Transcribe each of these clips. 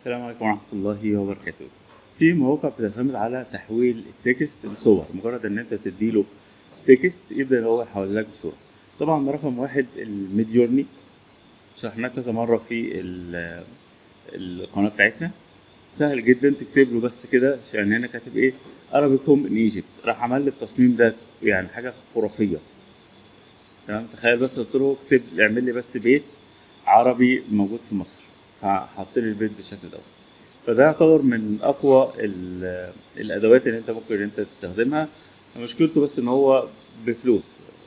السلام عليكم ورحمة الله وبركاته في مواقع بتعتمد على تحويل التكست لصور مجرد ان انت تديله تكست يبدأ ان هو يحول لك صورة طبعا رقم واحد الميديورني شرحناه كذا مرة في ال- القناة بتاعتنا سهل جدا تكتب له بس كده عشان هنا كاتب ايه Arabic Home in Egypt راح عمل لي التصميم ده يعني حاجة خرافية تمام تخيل بس قلت له اكتب اعمل لي بس بيت عربي موجود في مصر فحط لي البيت بالشكل ده فده يعتبر من اقوى ال- الادوات اللي انت ممكن انت تستخدمها مشكلته بس ان هو بفلوس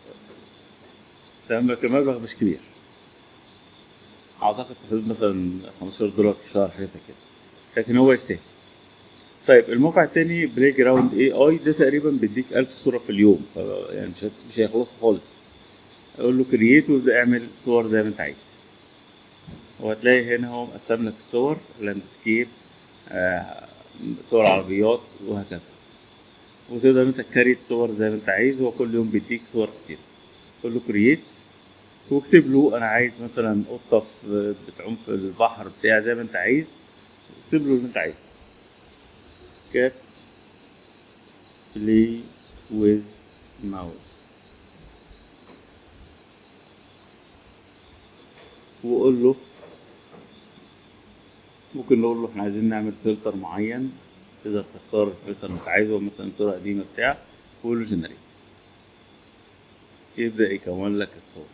تمام لكن المبلغ مش كبير اعتقد في حدود مثلا 15 دولار في الشهر حاجه زي كده لكن هو يستاهل طيب الموقع التاني بلاي جراوند اي اي ده تقريبا بيديك 1000 صوره في اليوم ف يعني مش هت- مش هيخلصوا خالص اقول له كرييت وابدا اعمل صور زي ما انت عايز وهتلاقي هنا هو مقسم لك الصور لاندسكيب آه صور عربيات وهكذا وتقدر انت تكريت صور زي ما انت عايز هو كل يوم بيديك صور كتير تقول له كرييت واكتب له انا عايز مثلا قطه في- بتعوم في البحر بتاع زي ما انت عايز اكتب له اللي انت عايزه كاتس بلاي ويز ماوس وقول له ممكن نقول له احنا عايزين نعمل فلتر معين تقدر تختار الفلتر اللي انت عايزه مثلا صورة قديمة بتاع وقول له جنريت يبدأ يكون لك الصور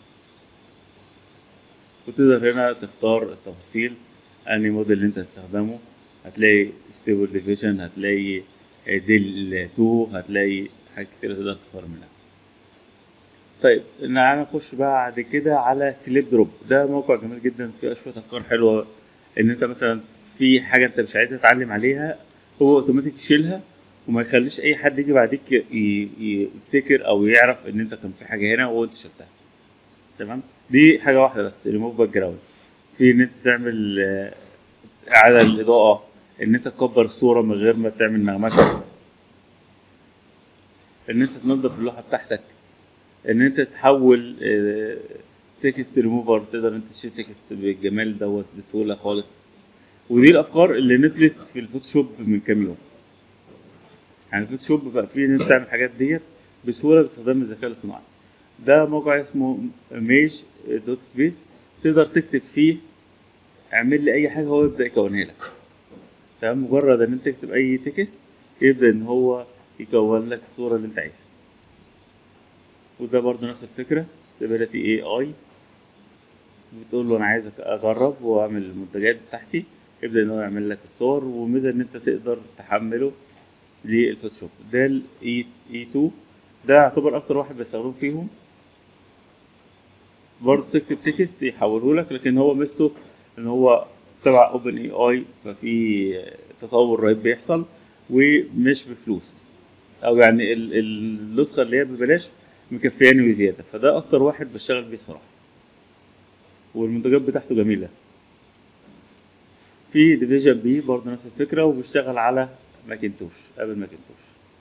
وتقدر هنا تختار التفاصيل انهي موديل اللي انت هتستخدمه هتلاقي ستيبل ديفيجن هتلاقي ديل 2 هتلاقي حاجات كتير تقدر تختار منها طيب تعالى نخش بعد كده على كليب دروب ده موقع جميل جدا فيه شويه افكار حلوه ان انت مثلا في حاجه انت مش عايز تتعلم عليها هو اوتوماتيك يشيلها وما يخليش اي حد يجي بعديك ي- ي- يفتكر او يعرف ان انت كان في حاجه هنا وانت شلتها تمام دي حاجه واحده بس ريموف باك جراوند في ان انت تعمل آه، اعاده للاضاءه ان انت تكبر الصوره من غير ما تعمل نغمشه ان انت تنظف اللوحه بتاعتك ان انت تحول تكست ريموفر تقدر انت تشيل تكست بالجمال دوت بسهوله خالص ودي الافكار اللي نزلت في الفوتوشوب من كام يوم يعني الفوتوشوب بقى فيه ان انت تعمل الحاجات ديت بسهوله باستخدام الذكاء الاصطناعي ده موقع اسمه ميج دوت سبيس تقدر تكتب فيه اعمل لي اي حاجه هو يبدا يكونها لك تمام مجرد ان انت تكتب اي تكست يبدا ان هو يكون لك الصوره اللي انت عايزها وده برضو نفس الفكرة stability AI بتقول له أنا عايز أجرب وأعمل المنتجات بتاعتي يبدأ إن هو يعمل لك الصور وميزة إن أنت تقدر تحمله للفوتوشوب ده ال E- E2 ده يعتبر أكتر واحد بستخدمه فيهم برضه تكتب تكست يحوله لك لكن هو ميزته إن هو تبع اوبن اي اي ففي تطور رهيب بيحصل ومش بفلوس او يعني ال- ال- النسخه اللي هي ببلاش مكفياني وزياده فده اكتر واحد بشتغل بيه الصراحه والمنتجات بتاعته جميله في ديفيجن بي برضه نفس الفكره وبيشتغل على ماكنتوش ابل ماكنتوش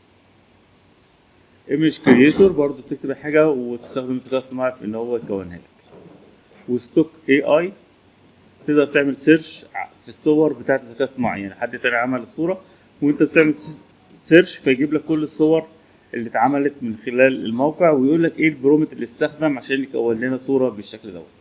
ايمج كريتور برضه بتكتب حاجه وتستخدم الذكاء الصناعي في ان هو يكونها لك وستوك اي اي تقدر تعمل سيرش في الصور بتاعت الذكاء الصناعي يعني حد تاني عمل الصوره وانت بتعمل س- سيرش فيجيب لك كل الصور اللي اتعملت من خلال الموقع ويقول لك ايه البرومت اللي استخدم عشان يكون لنا صوره بالشكل دوت